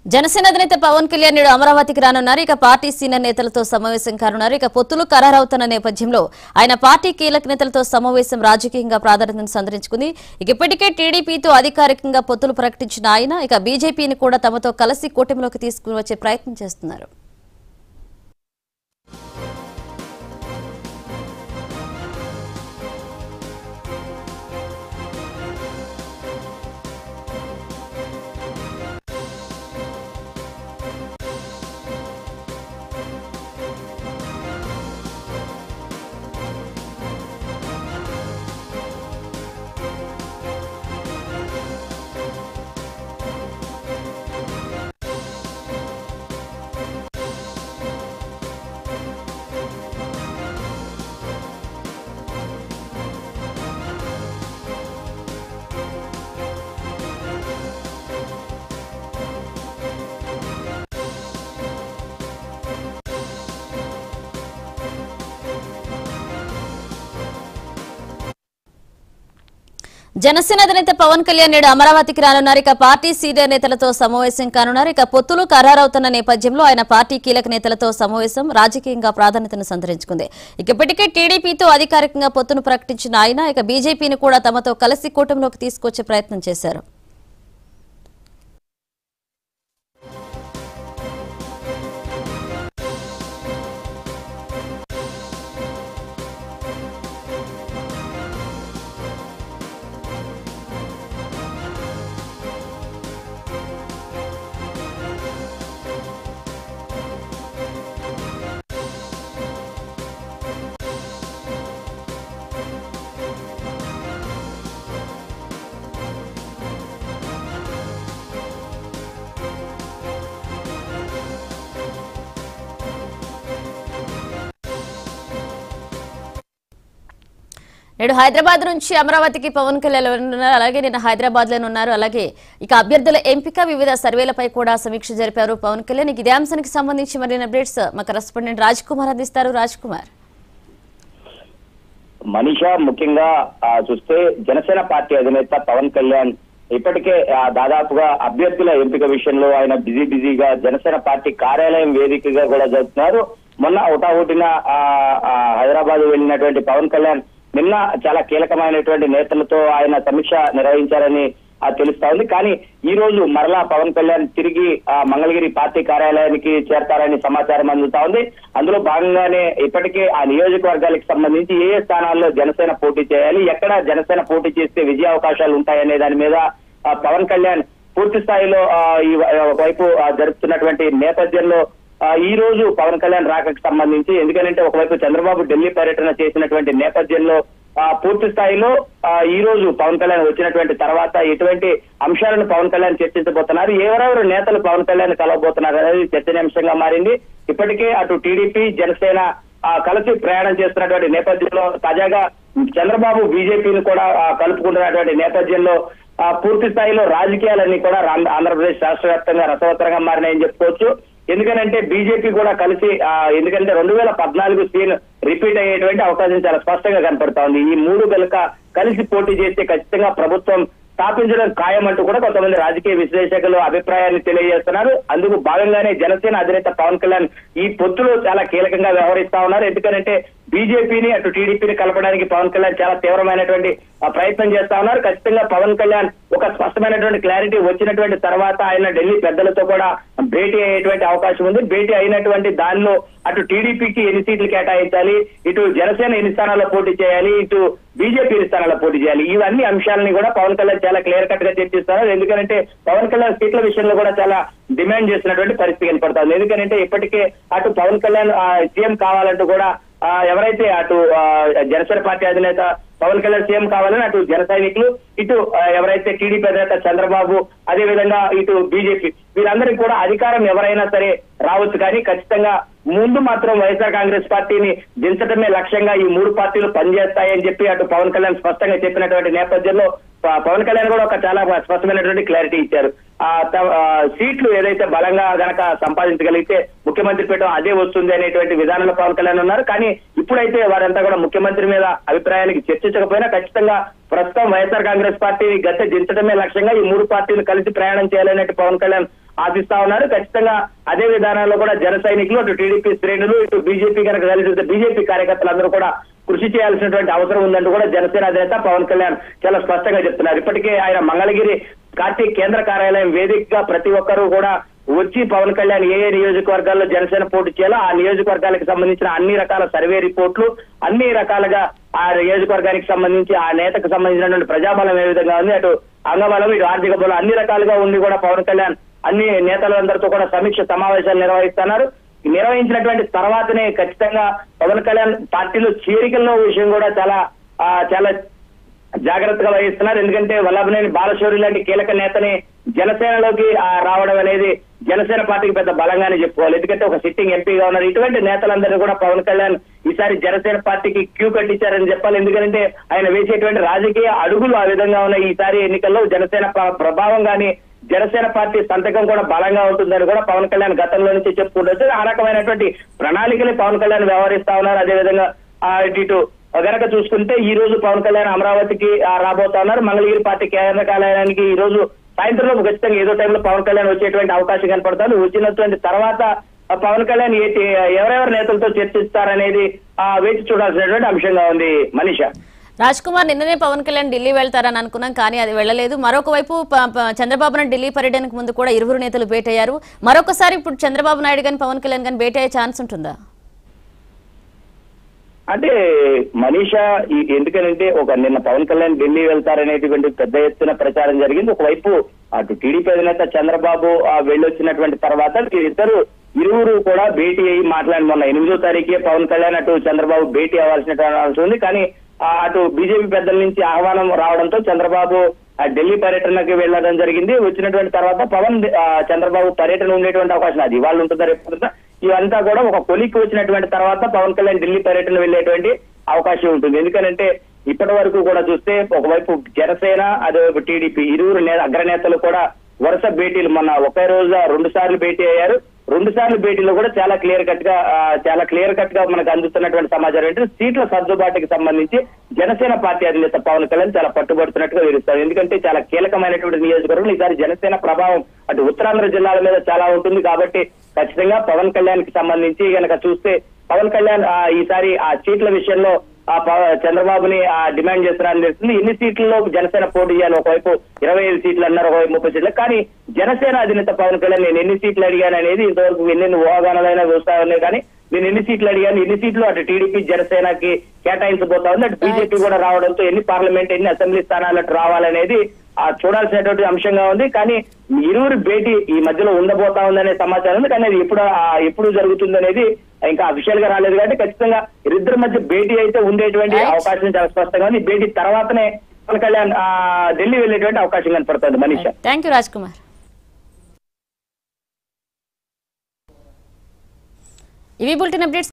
జనసేన అధినేత పవన్ కళ్యాణ్ నేడు అమరావతికి రానున్నారు ఇక పార్టీ సీనియర్ నేతలతో సమావేశం కానున్నారు ఇక పొత్తులు ఖరారవుతున్న నేపథ్యంలో ఆయన పార్టీ కీలక నేతలతో సమావేశం రాజకీయంగా ప్రాధాన్యతను సంతరించుకుంది ఇక ఇప్పటికే టీడీపీతో అధికారికంగా పొత్తులు ప్రకటించిన ఆయన ఇక బీజేపీని కూడా తమతో కలిసి కూటమిలోకి తీసుకుని వచ్చే ప్రయత్నం చేస్తున్నారు జనసేన అధినేత పవన్ కళ్యాణ్ నేడు అమరావతికి రానున్నారు ఇక పార్టీ సీనియర్ నేతలతో సమావేశం కానున్నారు ఇక పొత్తులు ఖరారవుతున్న నేపథ్యంలో ఆయన పార్టీ కీలక నేతలతో సమావేశం రాజకీయంగా ప్రాధాన్యతను సంతరించుకుంది ఇక ఇప్పటికే టీడీపీతో అధికారికంగా పొత్తును ప్రకటించిన ఆయన ఇక బీజేపీని కూడా తమతో కలిసి కూటమిలోకి తీసుకొచ్చే ప్రయత్నం చేశారు నేడు హైదరాబాద్ నుంచి అమరావతికి పవన్ కళ్యాణ్ ఉన్నారు అలాగే నిన్న హైదరాబాద్ లోనే ఉన్నారు అలాగే ఇక అభ్యర్థుల ఎంపిక వివిధ సర్వేలపై కూడా సమీక్ష జరిపారు పవన్ కళ్యాణ్ ఇక ఇదే అంశానికి సంబంధించి మరిన్ని అప్డేట్స్ మా కరెస్పాండెంట్ రాజ్ కుమార్ అందిస్తారు రాజ్ కుమార్ మనీష ముఖ్యంగా ఆ, చూస్తే జనసేన పార్టీ అధినేత పవన్ కళ్యాణ్ ఇప్పటికే ఆ, దాదాపుగా అభ్యర్థుల ఎంపిక విషయంలో ఆయన బిజీ బిజీగా జనసేన పార్టీ కార్యాలయం వేదికగా కూడా జరుపుతున్నారు మొన్న హుటాహుటిన ఆ, ఆ, హైదరాబాద్ వెళ్ళినటువంటి పవన్ కళ్యాణ్ నిన్న చాలా కీలకమైనటువంటి నేతలతో ఆయన సమీక్ష నిర్వహించారని ఆ, తెలుస్తా ఉంది కానీ ఈ రోజు మరలా పవన్ కళ్యాణ్ తిరిగి ఆ, మంగళగిరి పార్టీ కార్యాలయానికి చేరతారని సమాచారం అందుతా ఉంది అందులో భాగంగానే ఇప్పటికే ఆ నియోజకవర్గాలకు సంబంధించి ఏ ఏ స్థానాల్లో జనసేన పోటీ చేయాలి ఎక్కడ జనసేన పోటీ చేస్తే విజయ అవకాశాలు ఉంటాయనే దాని మీద ఆ, పవన్ కళ్యాణ్ పూర్తి స్థాయిలో ఆ, ఈ వ- ఒకవైపు ఆ, జరుపుతున్నటువంటి నేపథ్యంలో ఆ, ఈ రోజు పవన్ కళ్యాణ్ రాకకు సంబంధించి ఎందుకంటే ఒకవైపు చంద్రబాబు ఢిల్లీ పర్యటన చేసినటువంటి నేపథ్యంలో ఆ, పూర్తి స్థాయిలో ఆ, ఈ రోజు పవన్ కళ్యాణ్ వచ్చినటువంటి తర్వాత ఎటువంటి అంశాలను పవన్ కళ్యాణ్ చర్చించబోతున్నారు ఎవరెవరు నేతలు పవన్ కళ్యాణ్ కలవబోతున్నారు అనేది చర్చనీయాంశంగా మారింది ఇప్పటికే అటు టీడీపీ జనసేన ఆ, కలిసి ప్రయాణం చేస్తున్నటువంటి నేపథ్యంలో తాజాగా చంద్రబాబు బీజేపీని కూడా ఆ, కలుపుకుంటున్నటువంటి నేపథ్యంలో ఆ, పూర్తి స్థాయిలో రాజకీయాలన్నీ కూడా ఆంధ్ర- ఆంధ్రప్రదేశ్ రాష్ట్ర వ్యాప్తంగా రసవత్తరంగా మారినాయని చెప్పుకోవచ్చు ఎందుకంటే బీజేపీ కూడా కలిసి ఆ, ఎందుకంటే రెండు వేల పద్నాలుగు సీన్ రిపీట్ అయ్యేటువంటి అవకాశం చాలా స్పష్టంగా కనపడతా ఉంది ఈ మూడు గెలక కలిసి పోటీ చేస్తే ఖచ్చితంగా ప్రభుత్వం స్థాపించడం ఖాయమంటూ కూడా కొంతమంది రాజకీయ విశ్లేషకులు అభిప్రాయాన్ని తెలియజేస్తున్నారు అందుకు భాగంగానే జనసేన అధినేత పవన్ కళ్యాణ్ ఈ పొత్తులో చాలా కీలకంగా వ్యవహరిస్తా ఉన్నారు ఎందుకంటే బీజేపీని అటు టీడీపీని కలపడానికి పవన్ కళ్యాణ్ చాలా తీవ్రమైనటువంటి ఆ, ప్రయత్నం చేస్తా ఉన్నారు ఖచ్చితంగా పవన్ కళ్యాణ్ ఒక స్పష్టమైనటువంటి క్లారిటీ వచ్చినటువంటి తర్వాత ఆయన ఢిల్లీ పెద్దలతో కూడా భేటీ అయ్యేటువంటి అవకాశం ఉంది భేటీ అయినటువంటి దానిలో అటు టీడీపీకి ఎన్ని సీట్లు కేటాయించాలి ఇటు జనసేన ఎన్ని స్థానాల్లో పోటీ చేయాలి ఇటు బీజేపీ ఎన్ని స్థానాల్లో పోటీ చేయాలి ఇవన్నీ అంశాలని కూడా పవన్ కళ్యాణ్ చాలా క్లియర్ కట్ గా చర్చిస్తున్నారు ఎందుకంటే పవన్ కళ్యాణ్ సీట్ల విషయంలో కూడా చాలా డిమాండ్ చేస్తున్నటువంటి పరిస్థితి కనపడుతుంది ఎందుకంటే ఇప్పటికే అటు పవన్ కళ్యాణ్ ఆ, సీఎం కావాలంటూ కూడా ఆ, ఎవరైతే అటు ఆ, జనసేన పార్టీ అధినేత పవన్ కళ్యాణ్ సీఎం కావాలని అటు జన సైనికులు ఇటు ఆ, ఎవరైతే టీడీపీ అధినేత చంద్రబాబు అదే విధంగా ఇటు బీజేపీ వీరందరికీ కూడా అధికారం ఎవరైనా సరే రావచ్చు కానీ ఖచ్చితంగా ముందు మాత్రం వైఎస్ఆర్ కాంగ్రెస్ పార్టీని దించడమే లక్ష్యంగా ఈ మూడు పార్టీలు పనిచేస్తాయని చెప్పి అటు పవన్ కళ్యాణ్ స్పష్టంగా చెప్పినటువంటి నేపథ్యంలో ప- పవన్ కళ్యాణ్ కూడా ఒక చాలా స్పష్టమైనటువంటి క్లారిటీ ఇచ్చారు ఆ త- ఆ, సీట్లు ఏదైతే బలంగా గనక సంపాదించగలిగితే ముఖ్యమంత్రి పీఠం అదే వస్తుంది అనేటువంటి విధానంలో పవన్ కళ్యాణ్ ఉన్నారు కానీ ఇప్పుడైతే వారంతా కూడా ముఖ్యమంత్రి మీద అభిప్రాయానికి చర్చించకపోయినా ఖచ్చితంగా ప్రస్తుతం వైఎస్ఆర్ కాంగ్రెస్ పార్టీ గద్దె దించడమే లక్ష్యంగా ఈ మూడు పార్టీలు కలిసి ప్రయాణం చేయాలనే పవన్ కళ్యాణ్ ఆశిస్తా ఉన్నారు ఖచ్చితంగా అదే విధానంలో కూడా జన సైనికులు అటు టీడీపీ శ్రేణులు ఇటు బీజేపీ కనుక కలిసి బీజేపీ కార్యకర్తలందరూ కూడా కృషి చేయాల్సినటువంటి అవసరం ఉందంటూ కూడా జనసేన అధినేత పవన్ కళ్యాణ్ చాలా స్పష్టంగా చెప్తున్నారు ఇప్పటికే ఆయన మంగళగిరి పార్టీ కేంద్ర కార్యాలయం వేదికగా ప్రతి ఒక్కరూ కూడా వచ్చి పవన్ కళ్యాణ్ ఏ ఏ నియోజకవర్గాల్లో జనసేన పోటీ చేయాలో ఆ నియోజకవర్గాలకు సంబంధించిన అన్ని రకాల సర్వే రిపోర్ట్లు అన్ని రకాలుగా ఆ నియోజకవర్గానికి సంబంధించి ఆ నేతకు సంబంధించినటువంటి ప్రజాబలం ఏ విధంగా ఉంది అటు అంగబలం ఇటు ఆర్థిక బలం అన్ని రకాలుగా ఉండి కూడా పవన్ కళ్యాణ్ అన్ని నేతలందరితో కూడా సమీక్ష సమావేశాలు నిర్వహిస్తున్నారు నిర్వహించినటువంటి తర్వాతనే ఖచ్చితంగా పవన్ కళ్యాణ్ పార్టీలో చేరికల్లో విషయం కూడా చాలా ఆ, చాలా జాగ్రత్తగా వహిస్తున్నారు ఎందుకంటే వల్లభనేని బాలశౌరి లాంటి కీలక నేతని జనసేనలోకి ఆ, రావడం అనేది జనసేన పార్టీకి పెద్ద బలంగానే చెప్పుకోవాలి ఎందుకంటే ఒక సిట్టింగ్ ఎంపీగా ఉన్నారు ఇటువంటి నేతలందరినీ కూడా పవన్ కళ్యాణ్ ఈసారి జనసేన పార్టీకి క్యూ కట్టించారని చెప్పాలి ఎందుకంటే ఆయన వేసేటువంటి రాజకీయ అడుగులు ఆ విధంగా ఉన్నాయి ఈసారి ఎన్నికల్లో జనసేన ప్ర- ప్రభావం గాని జనసేన పార్టీ సంతకం కూడా బలంగా ఉంటుందని కూడా పవన్ కళ్యాణ్ గతంలో నుంచి చెప్పుకుంటూ ఆ రకమైనటువంటి ప్రణాళికలు పవన్ కళ్యాణ్ వ్యవహరిస్తా ఉన్నారు అదేవిధంగా ఆ, ఇటు ఇటు గనక చూసుకుంటే ఈ రోజు పవన్ కళ్యాణ్ అమరావతికి ఆ, రాబోతా ఉన్నారు మంగళగిరి పార్టీ కేంద్ర కార్యాలయానికి ఈ రోజు సాయంత్రం ఖచ్చితంగా ఏదో టైంలో పవన్ కళ్యాణ్ వచ్చేటువంటి అవకాశం కనపడుతుంది వచ్చినటువంటి తర్వాత ఆ, పవన్ కళ్యాణ్ ఏ ఎవరెవరి నేతలతో చర్చిస్తారనేది ఆ, వేచి చూడాల్సినటువంటి అంశంగా ఉంది మనీష రాజ్ కుమార్ నిన్ననే పవన్ కళ్యాణ్ ఢిల్లీ వెళ్తారని అనుకున్నాం కానీ అది వెళ్ళలేదు మరొక వైపు ప- ప- చంద్రబాబు నాయుడు ఢిల్లీ పర్యటనకు ముందు కూడా ఇరువురు నేతలు భేటీ అయ్యారు మరొకసారి ఇప్పుడు చంద్రబాబు నాయుడు కానీ పవన్ కళ్యాణ్ కానీ భేటీ అయ్యే ఛాన్స్ ఉంటుందా అంటే మనీషా ఈ- ఎందుకనంటే ఒక నిన్న పవన్ కళ్యాణ్ ఢిల్లీ వెళ్తారనేటువంటి పెద్ద ఎత్తున ప్రచారం జరిగింది ఒకవైపు అటు టీడీపీ అధినేత చంద్రబాబు ఆ వెళ్ళొచ్చినటువంటి తర్వాత ఇద్దరు ఇరువురు కూడా భేటీ అయ్యి మాట్లాడి మొన్న ఎనిమిదో తారీఖే పవన్ కళ్యాణ్ అటు చంద్రబాబు భేటీ అవ్వాల్సిన అవసరం ఉంది కానీ ఆ అటు బీజేపీ పెద్దల నుంచి ఆహ్వానం రావడంతో చంద్రబాబు ఆ ఢిల్లీ పర్యటనకి వెళ్ళడం జరిగింది వచ్చినటువంటి తర్వాత పవన్ ఆ, చంద్రబాబు పర్యటన ఉండేటువంటి అవకాశం అది వాళ్ళు ఉంటుందా రేపు ఉంటుందా? ఇవంతా కూడా ఒక కొలిక్కి వచ్చినటువంటి తర్వాత పవన్ కళ్యాణ్ ఢిల్లీ పర్యటన వెళ్ళేటువంటి అవకాశం ఉంటుంది ఎందుకనంటే ఇప్పటి వరకు కూడా చూస్తే ఒకవైపు జనసేన అదేవైపు టీడీపీ ఇరువురు నే- అగ్రనేతలు కూడా వరుస భేటీలు మొన్న ఒకే రోజు రెండు సార్లు భేటీ అయ్యారు రెండు సార్లు భేటీలో కూడా చాలా క్లియర్ కట్ గా ఆ, చాలా క్లియర్ కట్ గా మనకు అందుతున్నటువంటి సమాచారం ఏంటంటే సీట్ల సర్దుబాటుకి సంబంధించి జనసేన పార్టీ అధినేత పవన్ కళ్యాణ్ చాలా పట్టుబడుతున్నట్టుగా తెలుస్తారు ఎందుకంటే చాలా కీలకమైనటువంటి నియోజకవర్గం ఈసారి జనసేన ప్రభావం అటు ఉత్తరాంధ్ర జిల్లాల మీద చాలా ఉంటుంది కాబట్టి ఖచ్చితంగా పవన్ కళ్యాణ్ కి సంబంధించి గనక చూస్తే పవన్ కళ్యాణ్ ఆ, ఈసారి ఆ సీట్ల విషయంలో ఆ పవ- చంద్రబాబుని ఆ డిమాండ్ చేస్తున్నారని తెలుస్తుంది ఎన్ని సీట్లలో జనసేన పోటీ చేయాలి ఒకవైపు ఇరవై ఐదు సీట్లు అన్నారు ఒకవైపు ముప్పై సీట్లు కానీ జనసేన అధినేత పవన్ కళ్యాణ్ నేను ఎన్ని సీట్లు అడిగాను అనేది ఇంతవరకు ఎన్నెన్ని ఊహాగానాలైనా చూస్తా ఉన్నాయి కానీ నేను ఎన్ని సీట్లు అడిగాను ఎన్ని సీట్లు అటు టీడీపీ జనసేనకి కేటాయించబోతా ఉంది అటు బీజేపీ కూడా రావడంతో ఎన్ని పార్లమెంట్ ఎన్ని అసెంబ్లీ స్థానాలు అటు రావాలనేది ఆ చూడాల్సినటువంటి అంశంగా ఉంది కానీ ఇరువురు భేటీ ఈ మధ్యలో ఉండబోతా ఉందనే సమాచారం ఉంది కానీ అది ఎప్పుడు ఆ, ఎప్పుడు జరుగుతుంది అనేది ఇంకా అఫీషియల్ గా రాలేదు కాబట్టి ఖచ్చితంగా ఇద్దరి మధ్య భేటీ అయితే ఉండేటువంటి Right. అవకాశం చాలా స్పష్టంగా ఉంది ఈ భేటీ తర్వాతనే పవన్ కళ్యాణ్ ఆ, ఢిల్లీ వెళ్ళేటువంటి అవకాశం కనపడుతుంది మనీషా థ్యాంక్ యూ రాజ్ కుమార్ ఇవి బులెటిన్ అప్డేట్స్